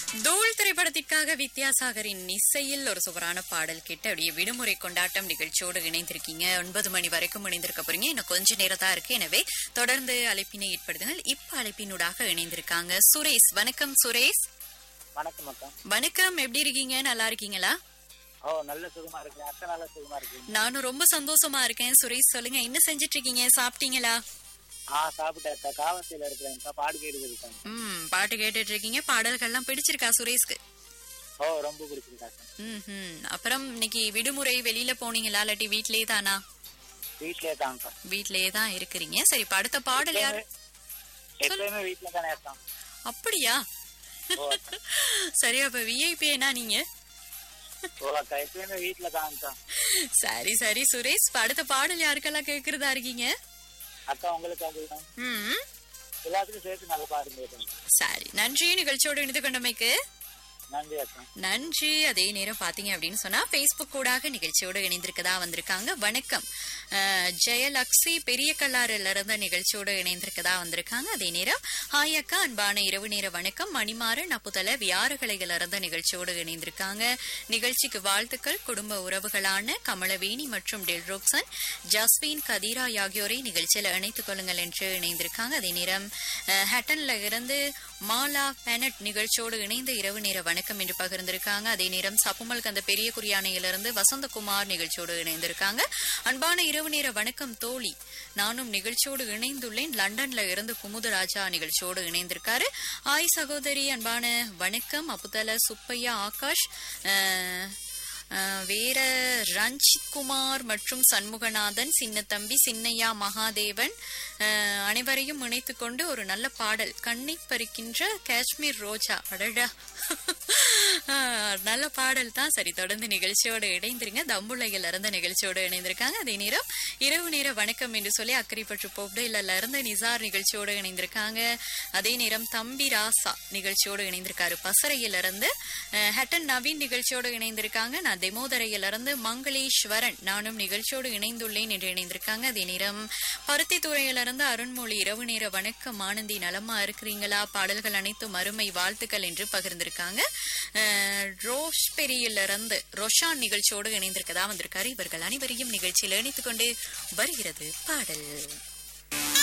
தூள் திரைப்படத்திற்காக வித்யாசாகரின் இசையில் ஒரு சுவரான பாடல் கேட்டு அப்படியே விடுமுறை கொண்டாட்டம் நிகழ்ச்சியோடு இணைந்திருக்கீங்க ஒன்பது மணி வரைக்கும் இணைந்திருக்க போறீங்க இன்னும் கொஞ்ச நேரம் தான் இருக்கு எனவே தொடர்ந்து அழைப்பினை ஏற்படுத்துங்கள் இப்ப அழைப்பினூடாக இணைந்திருக்காங்க சுரேஷ் வணக்கம் சுரேஷ் வணக்கம் அக்கா வணக்கம் எப்படி இருக்கீங்க நல்லா இருக்கீங்களா ஓ நல்ல சுகமா இருக்கு அக்கா நல்ல சுகமா இருக்கு நானும் ரொம்ப சந்தோஷமா இருக்கேன் சுரேஷ் சொல்லுங்க என்ன செஞ்சிட்டு இருக்கீங்க சாப்பிட்டீங்களா ஆ சாப்பிட்டேன் அக்கா காவத்தில இருக்கிறேன் பாடு கேட்டு இருக்காங்க ம் பாட்டு கேட்டுட்டு இருக்கீங்க பாடல்கள்லாம் பிடிச்சிருக்கா சுரேஷ்க்கு ஓ ரொம்ப பிடிச்சிருக்கு அக்கா ம் ம். அப்புறம் இன்னைக்கு விடுமுறை வெளியில போனீங்களா இல்லாட்டி வீட்லயே தானா வீட்லயே தான்க்கா வீட்லயே தான் இருக்கிறீங்க சரி இப்ப அடுத்த பாடல் யார் எப்பயுமே வீட்ல தானே இருக்கான் அப்படியா ஓ அக்கா. சரி அப்ப விஐபி என்ன நீங்க ஓ அக்கா எப்பயுமே வீட்ல தான்க்கா சரி சரி சுரேஷ் இப்ப அடுத்த பாடல் யாருக்கெல்லாம் கேக்குறதா இருக்கீங்க அக்கா உங்களுக்கு அது ம் எல்லாத்துக்கும் சேர்த்து நல்ல பாடு கேட்டேன் சரி நன்றி நிகழ்ச்சியோடு இணைந்து கொண்டமைக்கு நன்றி அக்கா நன்றி அதே நேரம் பாத்தீங்க அப்படின்னு சொன்னா Facebook கூடாக நிகழ்ச்சியோடு இணைந்திருக்கதா வந்திருக்காங்க வணக்கம் அஹ், ஜெயலக்ஷி பெரிய கல்லாறுல இருந்த நிகழ்ச்சியோடு இணைந்திருக்கதா வந்திருக்காங்க அதே நேரம் ஹாய் அக்கா அன்பான இரவு நேர வணக்கம் மணிமாறன் அப்புதல வியாறுகளைகள் இருந்த நிகழ்ச்சியோடு இணைந்திருக்காங்க நிகழ்ச்சிக்கு வாழ்த்துக்கள் குடும்ப உறவுகளான கமலவேணி மற்றும் டெல்ரோக்சன் ஜஸ்வின் கதீரா ஆகியோரை நிகழ்ச்சியில் இணைத்துக் கொள்ளுங்கள் என்று இணைந்திருக்காங்க அதே நேரம் அஹ், ஹட்டன்ல இருந்து மாலா பெனட் நிகழ்ச்சியோடு இணைந்த இரவு நேர வணக்கம் என்று பகிர்ந்திருக்காங்க அதே நேரம் சப்புமல் கந்த பெரிய குறியானையிலிருந்து வசந்தகுமார் நிகழ்ச்சியோடு இணைந்திருக்காங்க அன்பான இரவு நேர வணக்கம் தோழி நானும் நிகழ்ச்சியோடு இணைந்துள்ளேன் லண்டன்ல இருந்து குமுதராஜா நிகழ்ச்சியோடு இணைந்திருக்காரு ஆய் சகோதரி அன்பான வணக்கம் அப்புதல சுப்பையா ஆகாஷ் அஹ், அஹ், வேற ரஞ்சித் குமார் மற்றும் சண்முகநாதன் சின்னத்தம்பி சின்னையா மகாதேவன் அஹ், அனைவரையும் இணைத்துக் கொண்டு ஒரு நல்ல பாடல் கண்ணை பறிக்கின்ற காஷ்மீர் ரோஜா அடடா அஹ், நல்ல பாடல் தான் சரி தொடர்ந்து நிகழ்ச்சியோடு இணைந்திருங்க தம்புளையில் இருந்த நிகழ்ச்சியோடு இணைந்திருக்காங்க அதே நேரம் இரவு நேர வணக்கம் என்று சொல்லி அக்கறைப்பற்று போப்டையில இருந்த நிசார் நிகழ்ச்சியோடு இணைந்திருக்காங்க அதே நேரம் தம்பி ராசா நிகழ்ச்சியோடு இணைந்திருக்காரு பசறையில இருந்து அஹ், ஹட்டன் நவீன் நிகழ்ச்சியோடு இணைந்திருக்காங்க நான் தெமோதரையில இருந்து மங்களேஸ்வரன் நானும் நிகழ்ச்சியோடு இணைந்துள்ளேன் என்று இணைந்திருக்காங்க அதே நேரம் பருத்தித்துறையில இருந்து அருண்மொழி இரவு நேர வணக்கம் ஆனந்தி நலமா இருக்கிறீங்களா பாடல்கள் அனைத்தும் அருமை வாழ்த்துக்கள் என்று பகிர்ந்திருக்காங்க அஹ், ரோஷ்பெரியில இருந்து ரொஷான் நிகழ்ச்சியோடு இணைந்திருக்கதா வந்திருக்காரு இவர்கள் அனைவரையும் நிகழ்ச்சியில் இணைத்துக் கொண்டு வருகிறது பாடல்